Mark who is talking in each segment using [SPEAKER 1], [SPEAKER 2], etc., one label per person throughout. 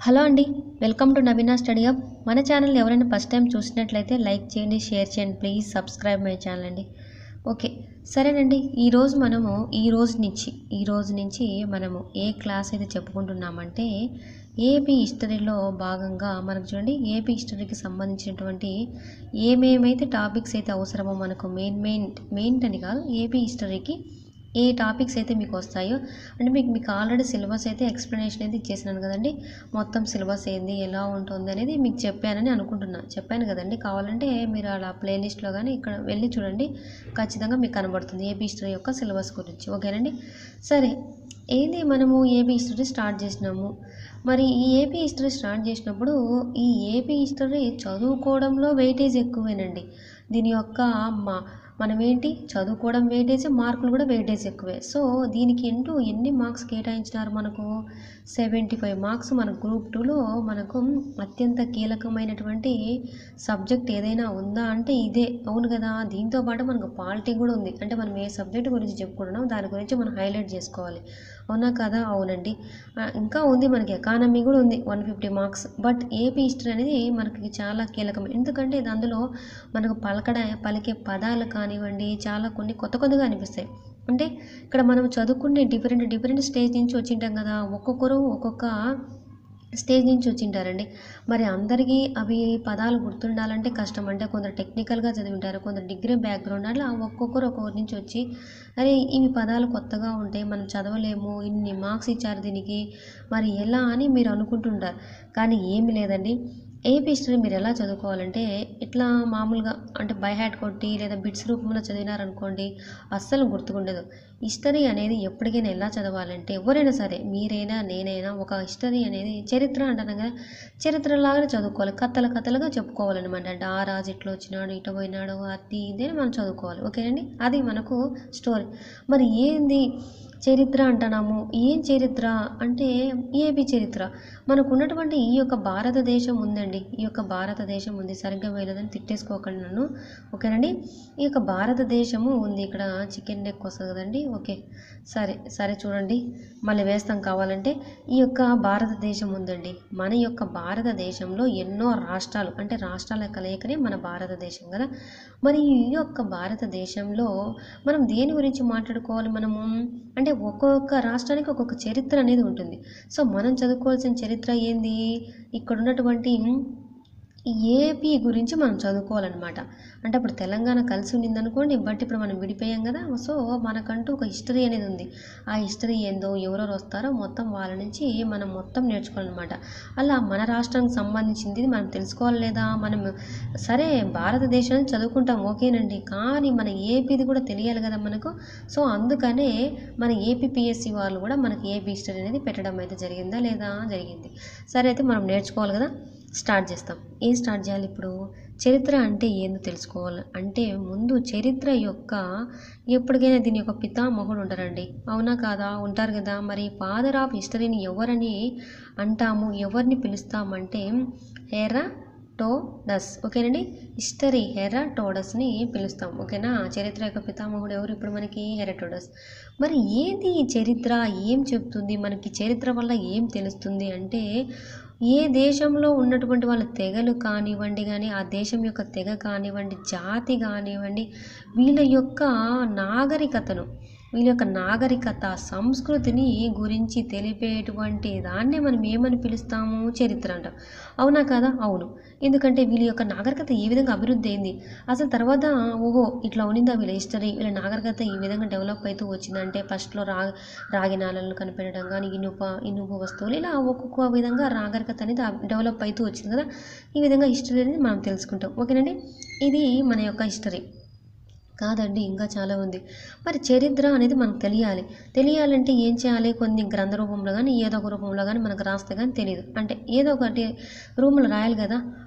[SPEAKER 1] hello అండి welcome to Naveena study hub మన channel ఎవరైనా ఫస్ట్ టైం చూసినట్లయితే లైక్ చేయండి షేర్ చేయండి ప్లీజ్ సబ్స్క్రైబ్ మై ఛానల్ అండి ఓకే సరేనండి ఈరోజు మనము ఈ రోజు నుంచి ఈ రోజు నుంచి మనము ఏ క్లాస్ అయితే చెప్పుకుంటున్నామంటే ఏపీ హిస్టరీలో భాగంగా మనకు చూడండి ఏపీ హిస్టరీకి సంబంధించినటువంటి ఏమేమైతే టాపిక్స్ అయితే అవసరమో మనకు మెయిన్ మెయిన్ మెయిన్ అని కాదు ఏపీ హిస్టరీకి ఏ టాపిక్స్ అయితే మీకు వస్తాయో అంటే మీకు మీకు ఆల్రెడీ సిలబస్ అయితే ఎక్స్ప్లెనేషన్ అయితే ఇచ్చేసినాను కదండి మొత్తం సిలబస్ ఏంది ఎలా ఉంటుంది అనేది మీకు చెప్పానని అనుకుంటున్నా చెప్పాను కదండి కావాలంటే మీరు అలా ప్లేలిస్ట్లో కానీ ఇక్కడ వెళ్ళి చూడండి ఖచ్చితంగా మీకు కనబడుతుంది ఏపీ హిస్టరీ యొక్క సిలబస్ గురించి ఓకేనండి సరే ఏంది మనము ఏపీ హిస్టరీ స్టార్ట్ చేసినాము మరి ఈ ఏపీ హిస్టరీ స్టార్ట్ చేసినప్పుడు ఈ ఏపీ హిస్టరీ చదువుకోవడంలో వెయిటేజ్ ఎక్కువేనండి దీని యొక్క మా మనం ఏంటి చదువుకోవడం వెయిటేజ్ మార్కులు కూడా వెయిటేజ్ ఎక్కువే సో దీనికి ఎంటూ ఎన్ని మార్క్స్ కేటాయించినారు మనకు సెవెంటీ ఫైవ్ మార్క్స్ మన గ్రూప్ టూలో మనకు అత్యంత కీలకమైనటువంటి సబ్జెక్ట్ ఏదైనా ఉందా అంటే ఇదే అవును కదా దీంతో పాటు మనకు పాలిటీ కూడా ఉంది అంటే మనం ఏ సబ్జెక్ట్ గురించి చెప్పుకుంటున్నాం దాని గురించి మనం హైలైట్ చేసుకోవాలి అవునా కదా అవునండి ఆ, ఇంకా ఉంది మనకి ఎకానమీ కూడా ఉంది one fifty marks but AP history అనేది మనకి చాలా కీలకం ఎందుకంటే ఇది అందులో మనకు పలకడ పలికే పదాలు కానివ్వండి చాలా కొన్ని కొత్త కొత్తగా అనిపిస్తాయి అంటే ఇక్కడ మనం చదువుకునే డిఫరెంట్ డిఫరెంట్ స్టేజ్ నుంచి వచ్చింటాం కదా ఒక్కొక్కరు ఒక్కొక్క స్టేజ్ నుంచి వచ్చింటారండి మరి అందరికీ అవి పదాలు గుర్తుండాలంటే కష్టం అంటే కొందరు టెక్నికల్గా చదివింటారు కొందరు డిగ్రీ బ్యాక్గ్రౌండ్ అట్లా ఒక్కొక్కరు ఒక్కొక్కరి నుంచి వచ్చి అరే ఇవి పదాలు కొత్తగా ఉంటాయి మనం చదవలేము ఇన్ని మార్క్స్ ఇచ్చారు దీనికి మరి ఎలా అని మీరు అనుకుంటుంటారు కానీ ఏమి లేదండి ఏపీ హిస్టరీ మీరు ఎలా చదువుకోవాలంటే ఇట్లా మామూలుగా అంటే బై హ్యాట్ కొట్టి లేదా బిట్స్ రూపంలో చదివినారనుకోండి అస్సలు గుర్తుకుండదు హిస్టరీ అనేది ఎప్పటికైనా ఎలా చదవాలంటే ఎవరైనా సరే మీరైనా నేనైనా ఒక హిస్టరీ అనేది చరిత్ర అంటాను కదా చరిత్రలాగానే చదువుకోవాలి కథలు కథలుగా చెప్పుకోవాలన్నమాట అంటే ఆ రాజు ఇట్లా వచ్చినాడు ఇటు పోయినాడు అది ఇది అని మనం చదువుకోవాలి ఓకేనండి అది మనకు స్టోరీ మరి ఏంది చరిత్ర అంటున్నాము ఏం చరిత్ర అంటే ఏపీ చరిత్ర మనకు ఉన్నటువంటి ఈ యొక్క భారతదేశం ఉందండి ఈ యొక్క భారతదేశం ఉంది సరిగ్గా వేయలేదని తిట్టేసుకోకండి నన్ను ఓకేనండి ఈ యొక్క భారతదేశము ఉంది ఇక్కడ చికెన్ నెక్ వస్తుంది కదండి ఓకే సరే సరే చూడండి మళ్ళీ వేస్తాం కావాలంటే ఈ యొక్క భారతదేశం ఉందండి మన యొక్క భారతదేశంలో ఎన్నో రాష్ట్రాలు అంటే రాష్ట్రాల కలయికనే మన భారతదేశం కదా మరి ఈ యొక్క భారతదేశంలో మనం దేని గురించి మాట్లాడుకోవాలి మనము అంటే ఒక్కొక్క రాష్ట్రానికి ఒక్కొక్క చరిత్ర అనేది ఉంటుంది సో మనం చదువుకోవాల్సిన చరిత్ర ఏంది ఇక్కడ ఉన్నటువంటి ఏపీ గురించి మనం చదువుకోవాలన్నమాట అంటే అప్పుడు తెలంగాణ కలిసి ఉండింది అనుకోండి బట్ ఇప్పుడు మనం విడిపోయాం కదా సో మనకంటూ ఒక హిస్టరీ అనేది ఉంది ఆ హిస్టరీ ఏందో ఎవరెవరు వస్తారో మొత్తం వాళ్ళ నుంచి మనం మొత్తం నేర్చుకోవాలన్నమాట అలా మన రాష్ట్రానికి సంబంధించింది మనం తెలుసుకోవాలి లేదా మనం సరే భారతదేశాన్ని చదువుకుంటాం ఓకేనండి కానీ మన ఏపీది కూడా తెలియాలి కదా మనకు సో అందుకనే మన ఏపీపీఎస్సి వాళ్ళు కూడా మనకి ఏపీ హిస్టరీ అనేది పెట్టడం అయితే జరిగిందా లేదా జరిగింది సరే అయితే మనం నేర్చుకోవాలి కదా స్టార్ట్ చేస్తాం ఏం స్టార్ట్ చేయాలి ఇప్పుడు చరిత్ర అంటే ఏందో తెలుసుకోవాలి అంటే ముందు చరిత్ర యొక్క ఎప్పటికైనా దీని యొక్క పితామహుడు ఉంటారండి అవునా కాదా ఉంటారు కదా మరి ఫాదర్ ఆఫ్ హిస్టరీని ఎవరని అంటాము ఎవరిని పిలుస్తామంటే హెరా టోడస్ ఓకేనండి హిస్టరీ హెరాటోడస్ని పిలుస్తాం ఓకేనా చరిత్ర యొక్క పితామహుడు ఎవరు ఇప్పుడు మనకి హెరాటోడస్ మరి ఏంది ఈ చరిత్ర ఏం చెప్తుంది మనకి చరిత్ర వల్ల ఏం తెలుస్తుంది అంటే ఏ దేశంలో ఉన్నటువంటి వాళ్ళ తెగలు కానివ్వండి కానీ ఆ దేశం యొక్క తెగ కానివ్వండి జాతి కానివ్వండి వీళ్ళ యొక్క నాగరికతను వీళ్ళ యొక్క నాగరికత సంస్కృతిని గురించి తెలిపేటువంటి దాన్నే మనం ఏమని పిలుస్తాము చరిత్ర అంటాం అవునా కదా అవును ఎందుకంటే వీళ్ళ యొక్క నాగరికత ఏ విధంగా అభివృద్ధి అయింది అసలు తర్వాత ఓహో ఇట్లా ఉన్నిందా వీళ్ళ హిస్టరీ వీళ్ళ నాగరికత ఈ విధంగా డెవలప్ అవుతూ వచ్చిందంటే ఫస్ట్లో రా రాగి నాళాలను కనిపెట్టడం కానీ ఇనుప ఇనుప వస్తువులు ఇలా ఒక్కొక్క విధంగా నాగరికత అనేది డెవలప్ అవుతూ వచ్చింది కదా ఈ విధంగా హిస్టరీ అనేది మనం తెలుసుకుంటాం ఓకేనండి ఇది మన యొక్క హిస్టరీ కాదండి ఇంకా చాలా ఉంది మరి చరిత్ర అనేది మనకు తెలియాలి తెలియాలంటే ఏం చేయాలి కొన్ని గ్రంథ రూపంలో కానీ ఏదో ఒక రూపంలో కానీ మనకు రాస్తే కానీ తెలియదు అంటే ఏదో ఒకటి రూపంలో రాయాలి కదా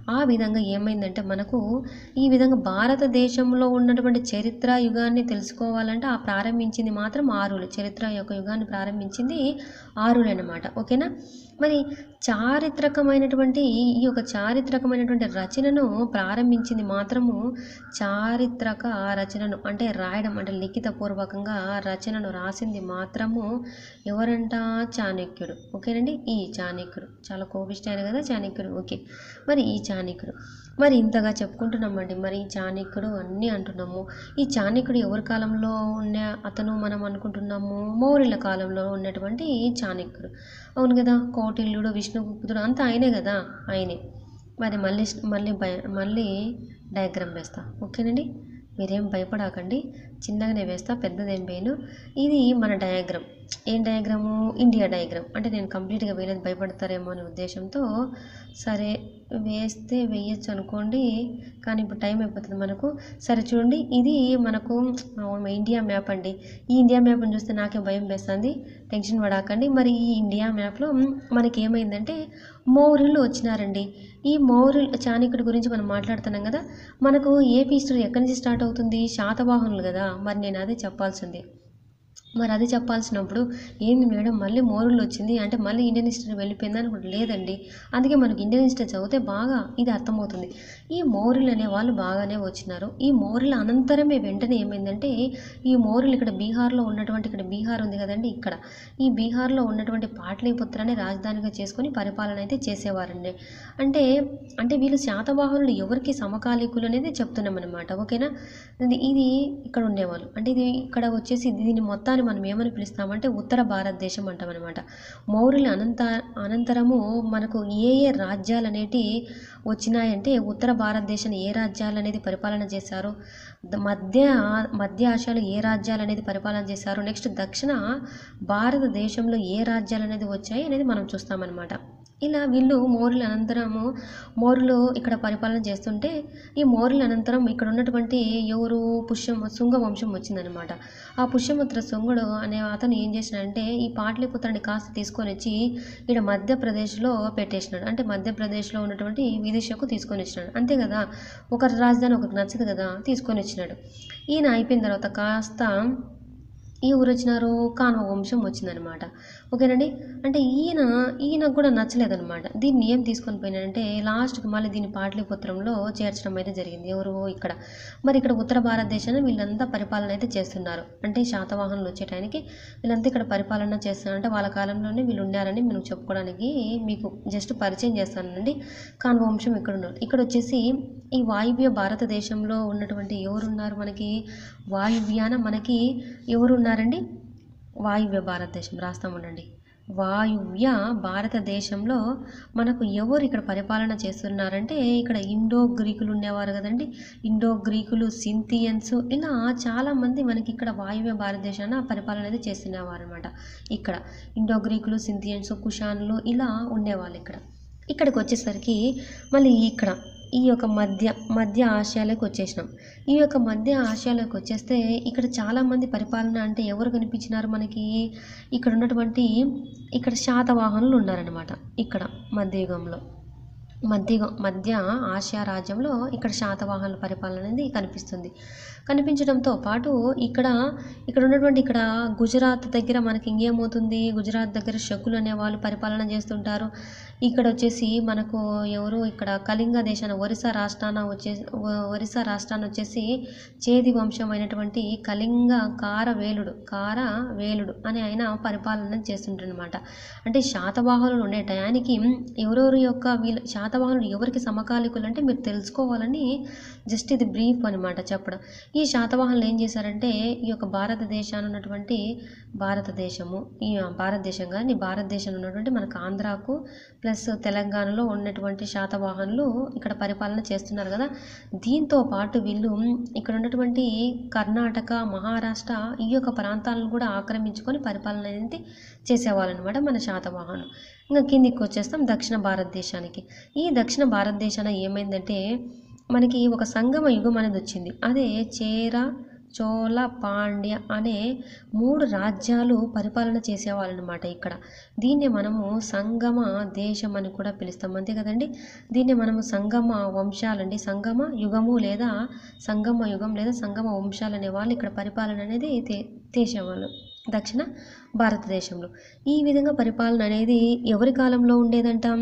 [SPEAKER 1] ఆ విధంగా ఏమైందంటే మనకు ఈ విధంగా భారతదేశంలో ఉన్నటువంటి చరిత్ర యుగాన్ని తెలుసుకోవాలంటే ఆ ప్రారంభించింది మాత్రం ఆరులు చరిత్ర యొక్క యుగాన్ని ప్రారంభించింది ఆరులు అన్నమాట ఓకేనా మరి చారిత్రకమైనటువంటి ఈ యొక్క చారిత్రకమైనటువంటి రచనను ప్రారంభించింది మాత్రము చారిత్రక రచనను అంటే రాయడం అంటే లిఖితపూర్వకంగా రచనను రాసింది మాత్రము ఎవరంట చాణక్యుడు ఓకేనండి ఈ చాణక్యుడు చాలా కోపిష్ట ఆయన కదా చాణక్యుడు ఓకే మరి ఈ చాణక్యుడు మరి ఇంతగా చెప్పుకుంటున్నామండి మరి ఈ చాణక్యుడు అన్నీ అంటున్నాము ఈ చాణక్యుడు ఎవరి కాలంలో ఉన్న అతను మనం అనుకుంటున్నాము మౌర్యుల కాలంలో ఉన్నటువంటి చాణక్యుడు అవును కదా కౌటిల్యుడు విష్ణుగుప్తుడు అంతా ఆయనే కదా ఆయనే మరి మళ్ళీ మళ్ళీ భయ మళ్ళీ డయాగ్రామ్ వేస్తా ఓకేనండి మీరేం భయపడకండి చిన్నగానే వేస్తా పెద్దదేం వేయను ఇది మన డయాగ్రామ్ ఏం డయాగ్రాము ఇండియా డయాగ్రామ్ అంటే నేను కంప్లీట్గా వేయలేదు భయపడతారేమో అనే ఉద్దేశంతో సరే వేస్తే వేయచ్చు అనుకోండి కానీ ఇప్పుడు టైం అయిపోతుంది మనకు సరే చూడండి ఇది మనకు అవును, ఇండియా మ్యాప్ అండి ఈ ఇండియా మ్యాప్ని చూస్తే నాకే భయం వేస్తుంది టెన్షన్ పడాకండి మరి ఈ ఇండియా మ్యాప్లో మనకి ఏమైందంటే మౌర్యులు వచ్చినారండి ఈ మౌర్యులు చాణక్యుడి గురించి మనం మాట్లాడుతున్నాం కదా మనకు ఏపీ హిస్టరీ ఎక్కడి నుంచి స్టార్ట్ అవుతుంది శాతవాహనులు కదా మరి నేను అదే చెప్పాల్సింది మరి అది చెప్పాల్సినప్పుడు ఏంది మేడం మళ్ళీ మోరులు వచ్చింది అంటే మళ్ళీ ఇండియన్ హిస్టరీ వెళ్ళిపోయింది అనుకుంటే లేదండి అందుకే మనకి ఇండియన్ హిస్టరీ చదివితే బాగా ఇది అర్థమవుతుంది ఈ మౌర్యులు అనే వాళ్ళు బాగానే వచ్చినారు ఈ మౌర్యుల అనంతరమే వెంటనే ఏమైందంటే ఈ మౌర్యులు ఇక్కడ బీహార్లో ఉన్నటువంటి ఇక్కడ బీహార్ ఉంది కదండి ఇక్కడ ఈ బీహార్లో ఉన్నటువంటి పాటలీపుత్రాన్ని రాజధానిగా చేసుకొని పరిపాలన అయితే చేసేవారండి అంటే అంటే వీళ్ళు శాతవాహనులు ఎవరికి సమకాలీకులు అనేది చెప్తున్నాం అనమాట ఓకేనా ఇది ఇది ఇక్కడ ఉండేవాళ్ళు అంటే ఇది ఇక్కడ వచ్చేసి దీని మొత్తాన్ని మనం ఏమని పిలుస్తామంటే ఉత్తర భారతదేశం అంటాం అనమాట మౌర్యుల అనంత అనంతరము మనకు ఏ ఏ రాజ్యాలు అనేటి వచ్చినాయంటే ఉత్తర భారతదేశాన్ని ఏ రాజ్యాలు అనేది పరిపాలన చేశారు ద- మధ్య మధ్య ఆసియాలో ఏ రాజ్యాలు అనేది పరిపాలన చేశారు నెక్స్ట్ దక్షిణ భారతదేశంలో ఏ రాజ్యాలు అనేది వచ్చాయి అనేది మనం చూస్తామన్నమాట ఇలా వీళ్ళు మౌర్యుల అనంతరము మౌర్యులు ఇక్కడ పరిపాలన చేస్తుంటే ఈ మౌర్యుల అనంతరం ఇక్కడ ఉన్నటువంటి ఎవరు పుష్యం శుంగ వంశం వచ్చిందనమాట ఆ పుష్యమిత్ర శుంగుడు అనే అతను ఏం చేసినాడంటే ఈ పాటలీపుత్రాన్ని కాస్త తీసుకొని వచ్చి ఇక్కడ మధ్యప్రదేశ్లో పెట్టేసినాడు అంటే మధ్యప్రదేశ్లో ఉన్నటువంటి విదిశకు తీసుకొని వచ్చినాడు అంతే కదా ఒక రాజధాని ఒకరికి నచ్చదు కదా తీసుకొని వచ్చినాడు ఈయన అయిపోయిన తర్వాత కాస్త ఈ ఊరు వచ్చినారు కాన్వ వంశం వచ్చిందనమాట ఓకేనండి అంటే ఈయన ఈయనకు కూడా నచ్చలేదనమాట దీన్ని ఏం తీసుకొని పోయినాడంటే లాస్ట్కి మళ్ళీ దీన్ని పాటలీపుత్రంలో చేర్చడం అయితే జరిగింది ఎవరు ఇక్కడ మరి ఇక్కడ ఉత్తర భారతదేశాన్ని వీళ్ళంతా పరిపాలన అయితే చేస్తున్నారు అంటే శాతవాహనులు వచ్చే టైంకి వీళ్ళంతా ఇక్కడ పరిపాలన చేస్తున్నారు అంటే వాళ్ళ కాలంలోనే వీళ్ళు ఉన్నారని మనం చెప్పుకోవడానికి మీకు జస్ట్ పరిచయం చేస్తానండి కాన్వ వంశం ఇక్కడ ఉన్నారు ఇక్కడ వచ్చేసి ఈ వాయువ్య భారతదేశంలో ఉన్నటువంటి ఎవరున్నారు మనకి వాయువ్యాన మనకి ఎవరున్నారండి వాయువ్య భారతదేశం రాస్తాం ఉండండి వాయువ్య భారతదేశంలో మనకు ఎవరు ఇక్కడ పరిపాలన చేస్తున్నారంటే ఇక్కడ ఇండో గ్రీకులు ఉండేవారు కదండి ఇండో గ్రీకులు సింథియన్స్ ఇలా చాలామంది మనకి ఇక్కడ వాయువ్య భారతదేశాన పరిపాలన అనేది చేస్తున్నవారు అనమాట ఇక్కడ ఇండో గ్రీకులు సింథియన్స్ కుషాన్లు ఇలా ఉండేవాళ్ళు ఇక్కడ ఇక్కడికి వచ్చేసరికి మళ్ళీ ఇక్కడ ఈ యొక్క మధ్య మధ్య ఆసియాలోకి వచ్చేసినాం ఈ యొక్క మధ్య ఆసియాలోకి వచ్చేస్తే ఇక్కడ చాలామంది పరిపాలన అంటే ఎవరు కనిపించినారు మనకి ఇక్కడ ఉన్నటువంటి ఇక్కడ శాతవాహనులు ఉన్నారనమాట ఇక్కడ మధ్యయుగంలో మధ్య మధ్య ఆసియా రాజ్యంలో ఇక్కడ శాతవాహనుల పరిపాలన అనేది కనిపిస్తుంది కనిపించడంతో పాటు ఇక్కడ ఇక్కడ ఉన్నటువంటి ఇక్కడ గుజరాత్ దగ్గర మనకి ఇంకేమవుతుంది గుజరాత్ దగ్గర శకులు అనే వాళ్ళు పరిపాలన చేస్తుంటారు ఇక్కడ వచ్చేసి మనకు ఎవరు ఇక్కడ కళింగ దేశాన ఒరిస్సా రాష్ట్రాన వచ్చేసి ఒ- ఒరిస్సా రాష్ట్రాన్ని వచ్చేసి చేది వంశం అయినటువంటి కళింగ కారవేలుడు కారవేలుడు అని ఆయన పరిపాలన చేస్తుంటారనమాట అంటే శాతవాహనులు ఉండే టయానికి ఎవరెవరి యొక్క వీళ్ళ శాతవాహనులు ఎవరికి సమకాలికులు అంటే మీరు తెలుసుకోవాలని జస్ట్ ఇది బ్రీఫ్ అనమాట చెప్పడం ఈ శాతవాహనులు ఏం చేశారంటే ఈ యొక్క భారతదేశాన్ని ఉన్నటువంటి భారతదేశము ఈ భారతదేశం కానీ భారతదేశంలో ఉన్నటువంటి మనకు ఆంధ్రాకు ప్లస్ తెలంగాణలో ఉన్నటువంటి శాతవాహనులు ఇక్కడ పరిపాలన చేస్తున్నారు కదా దీంతో పాటు వీళ్ళు ఇక్కడ ఉన్నటువంటి కర్ణాటక మహారాష్ట్ర ఈ యొక్క ప్రాంతాలను కూడా ఆక్రమించుకొని పరిపాలన అనేది చేసేవాళ్ళనమాట మన శాతవాహనులు ఇంకా కిందికి వచ్చేస్తాం దక్షిణ భారతదేశానికి ఈ దక్షిణ భారతదేశాన ఏమైందంటే మనకి ఒక సంగమ యుగం అనేది వచ్చింది అదే చేర చోళ పాండ్య అనే మూడు రాజ్యాలు పరిపాలన చేసేవాళ్ళనమాట ఇక్కడ దీన్ని మనము సంగమ దేశం అని కూడా పిలుస్తాం అంతే కదండి దీన్ని మనము సంగమ వంశాలండి సంగమ యుగము లేదా సంగమ యుగం లేదా సంగమ వంశాలు అనే వాళ్ళు ఇక్కడ పరిపాలన అనేది తే చేసేవాళ్ళు దక్షిణ భారతదేశంలో ఈ విధంగా పరిపాలన అనేది ఎవరి కాలంలో ఉండేదంటాం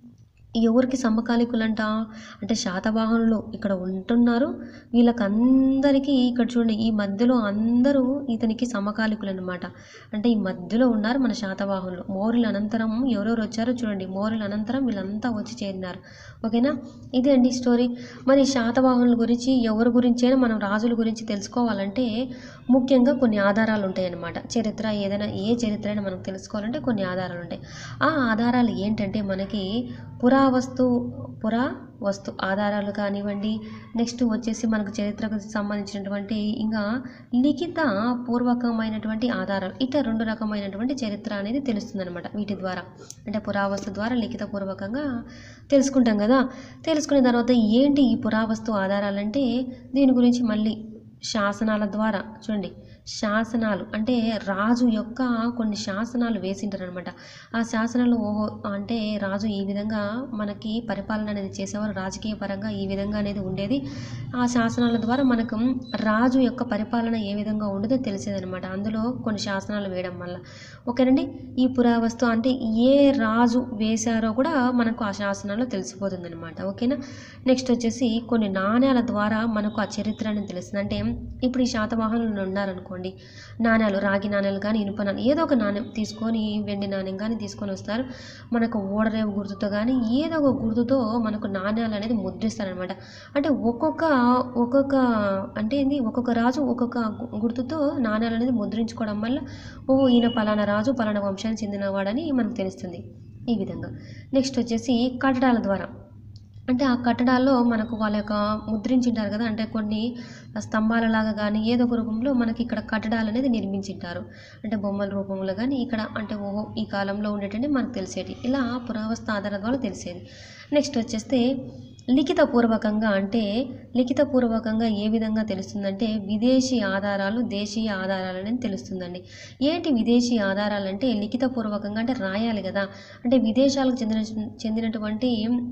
[SPEAKER 1] ఎవరికి సమకాలికులంట అంటే శాతవాహనులు ఇక్కడ ఉంటున్నారు వీళ్ళకందరికీ ఇక్కడ చూడండి ఈ మధ్యలో అందరూ ఇతనికి సమకాలికులు అనమాట అంటే ఈ మధ్యలో ఉన్నారు మన శాతవాహనులు మౌర్యుల అనంతరం ఎవరెవరు వచ్చారో చూడండి మౌర్యుల అనంతరం వీళ్ళంతా వచ్చి చేరినారు ఓకేనా ఇదే అండి స్టోరీ మరి శాతవాహనుల గురించి ఎవరి గురించైనా మనం రాజుల గురించి తెలుసుకోవాలంటే ముఖ్యంగా కొన్ని ఆధారాలు ఉంటాయి అన్నమాట చరిత్ర ఏదైనా ఏ చరిత్ర అయినా మనం తెలుసుకోవాలంటే కొన్ని ఆధారాలు ఉంటాయి ఆ ఆధారాలు ఏంటంటే మనకి పురావస్తు పురా వస్తు ఆధారాలు కానివ్వండి నెక్స్ట్ వచ్చేసి మనకు చరిత్రకు సంబంధించినటువంటి ఇంకా లిఖిత పూర్వకమైనటువంటి ఆధారాలు ఇట్లా రెండు రకమైనటువంటి చరిత్ర అనేది తెలుస్తుంది అనమాట వీటి ద్వారా అంటే పురావస్తు ద్వారా లిఖిత పూర్వకంగా తెలుసుకుంటాం కదా తెలుసుకున్న తర్వాత ఏంటి ఈ పురావస్తు ఆధారాలంటే దీని గురించి మళ్ళీ శాసనాల ద్వారా చూడండి శాసనాలు అంటే రాజు యొక్క కొన్ని శాసనాలు వేసింటారు అనమాట ఆ శాసనాలు ఓహో అంటే రాజు ఈ విధంగా మనకి పరిపాలన అనేది చేసేవారు రాజకీయ పరంగా ఈ విధంగా అనేది ఉండేది ఆ శాసనాల ద్వారా మనకు రాజు యొక్క పరిపాలన ఏ విధంగా ఉండదో తెలిసేదనమాట అందులో కొన్ని శాసనాలు వేయడం వల్ల ఓకేనండి ఈ పురావస్తు అంటే ఏ రాజు వేశారో కూడా మనకు ఆ శాసనాల్లో తెలిసిపోతుంది అనమాట ఓకేనా నెక్స్ట్ వచ్చేసి కొన్ని నాణ్యాల ద్వారా మనకు ఆ చరిత్ర అనేది తెలుస్తుంది అంటే ఇప్పుడు ఈ శాతవాహనులు ఉన్నారనుకోండి నాణ్యాలు రాగి నాణ్యాలు కానీ ఇనుప నాణ్యాలు ఏదో ఒక నాణ్యం తీసుకొని వెండి నాణ్యం కానీ తీసుకొని వస్తారు మనకు ఓడరేవు గుర్తుతో కానీ ఏదో ఒక గుర్తుతో మనకు నాణ్యాలు అనేది ముద్రిస్తారనమాట అంటే ఒక్కొక్క ఒక్కొక్క అంటే ఏంది ఒక్కొక్క రాజు ఒక్కొక్క గు- గుర్తుతో నాణ్యాలు అనేది ముద్రించుకోవడం వల్ల ఓ ఈయన పలానా రాజు పలానా వంశానికి చెందినవాడని మనకు తెలుస్తుంది ఈ విధంగా నెక్స్ట్ వచ్చేసి కట్టడాల ద్వారా అంటే ఆ కట్టడాల్లో మనకు వాళ్ళ యొక్క ముద్రించింటారు కదా అంటే కొన్ని స్తంభాలలాగా కానీ ఏదో ఒక రూపంలో మనకి ఇక్కడ కట్టడాలు అనేది నిర్మించింటారు అంటే బొమ్మల రూపంలో కానీ ఇక్కడ అంటే ఓహో ఈ కాలంలో ఉండేటండి మనకు తెలిసేటి ఇలా పురావస్తు ఆధారాల ద్వారా తెలిసేది నెక్స్ట్ వచ్చేస్తే లిఖిత పూర్వకంగా అంటే లిఖిత పూర్వకంగా ఏ విధంగా తెలుస్తుందంటే విదేశీ ఆధారాలు దేశీయ ఆధారాలు అనేది తెలుస్తుందండి ఏంటి విదేశీ ఆధారాలు అంటే లిఖిత పూర్వకంగా అంటే రాయాలి కదా అంటే విదేశాలకు చెందిన చెందినటువంటి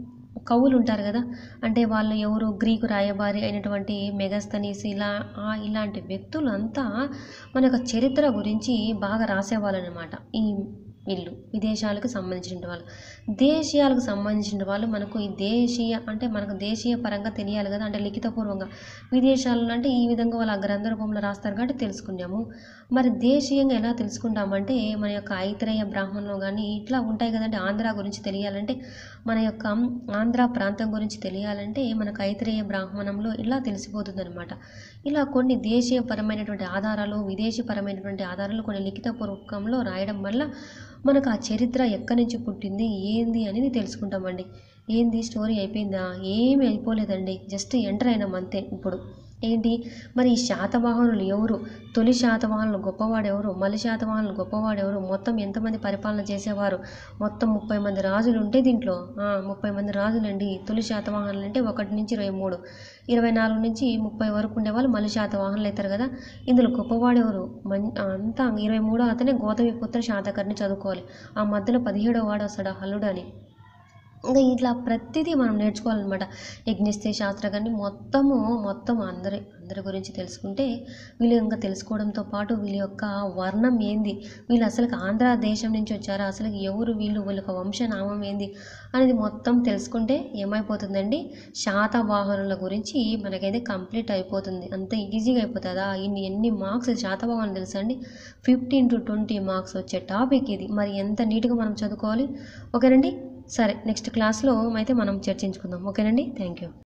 [SPEAKER 1] కవులు ఉంటారు కదా అంటే వాళ్ళు ఎవరు గ్రీకు రాయబారి అయినటువంటి మెగస్తనీస్ ఇలా ఆ ఇలాంటి వ్యక్తులు అంతా మన యొక్క చరిత్ర గురించి బాగా రాసేవాళ్ళు అనమాట ఈ వీళ్ళు విదేశాలకు సంబంధించిన వాళ్ళు దేశీయాలకు సంబంధించిన వాళ్ళు మనకు ఈ దేశీయ అంటే మనకు దేశీయ పరంగా తెలియాలి కదా అంటే లిఖితపూర్వంగా విదేశాలలో అంటే ఈ విధంగా వాళ్ళ గ్రంథ రూపంలో రాస్తారు కాబట్టి తెలుసుకున్నాము మరి దేశీయంగా ఎలా తెలుసుకుంటామంటే మన యొక్క ఐతరేయ బ్రాహ్మణంలో కానీ ఇట్లా ఉంటాయి కదంటే ఆంధ్ర గురించి తెలియాలంటే మన యొక్క ఆంధ్ర ప్రాంతం గురించి తెలియాలంటే మనకు ఐతరేయ బ్రాహ్మణంలో ఇలా తెలిసిపోతుంది అనమాట ఇలా కొన్ని దేశీయపరమైనటువంటి ఆధారాలు విదేశీపరమైనటువంటి ఆధారాలు కొన్ని లిఖితపూర్వకంలో రాయడం వల్ల మనకు ఆ చరిత్ర ఎక్కడి నుంచి పుట్టింది ఏంది అనేది తెలుసుకుంటామండి ఏంది స్టోరీ అయిపోయిందా ఏమీ అయిపోలేదండి జస్ట్ ఎంటర్ అయినాం అంతే ఇప్పుడు ఏంటి మరి ఈ శాతవాహనులు ఎవరు తొలి శాతవాహనులు గొప్పవాడు ఎవరు మలి శాతవాహనులు గొప్పవాడు ఎవరు మొత్తం ఎంతమంది పరిపాలన చేసేవారు మొత్తం ముప్పై మంది రాజులు ఉంటే దీంట్లో ఆ, ముప్పై మంది రాజులండి తొలి శాతవాహనులు అంటే ఒకటి నుంచి ఇరవై మూడు ఇరవై నాలుగు నుంచి ముప్పై వరకు ఉండేవాళ్ళు మలి శాతవాహనులు అవుతారు కదా ఇందులో గొప్పవాడు ఎవరు మన్ అంతా ఇరవై మూడో అతనే గౌతమి పుత్ర శాతకర్ణి చదువుకోవాలి ఆ మధ్యలో పదిహేడో వాడు వస్తాడు ఆ హల్లుడు అని ఇంకా ఇట్లా ప్రతిదీ మనం నేర్చుకోవాలన్నమాట యజ్ఞస్థే శాస్త్రగాన్ని మొత్తము మొత్తం అందరి అందరి గురించి తెలుసుకుంటే వీళ్ళు ఇంకా తెలుసుకోవడంతో పాటు వీళ్ళ యొక్క వర్ణం ఏంది వీళ్ళు అసలు ఆంధ్ర దేశం నుంచి వచ్చారా అసలు ఎవరు వీళ్ళు వీళ్ళ యొక్క వంశనామం ఏంది అనేది మొత్తం తెలుసుకుంటే ఏమైపోతుందండి శాతవాహనుల గురించి మనకైతే కంప్లీట్ అయిపోతుంది అంత ఈజీగా అయిపోతుందా ఇన్ని ఎన్ని మార్క్స్ శాతవాహనులు తెలుసా అండి ఫిఫ్టీన్ టు ట్వంటీ మార్క్స్ వచ్చే టాపిక్ ఇది మరి ఎంత నీట్గా మనం చదువుకోవాలి ఓకేనండి సరే నెక్స్ట్ క్లాస్లో అయితే మనం చర్చించుకుందాం ఓకేనండి థ్యాంక్ యూ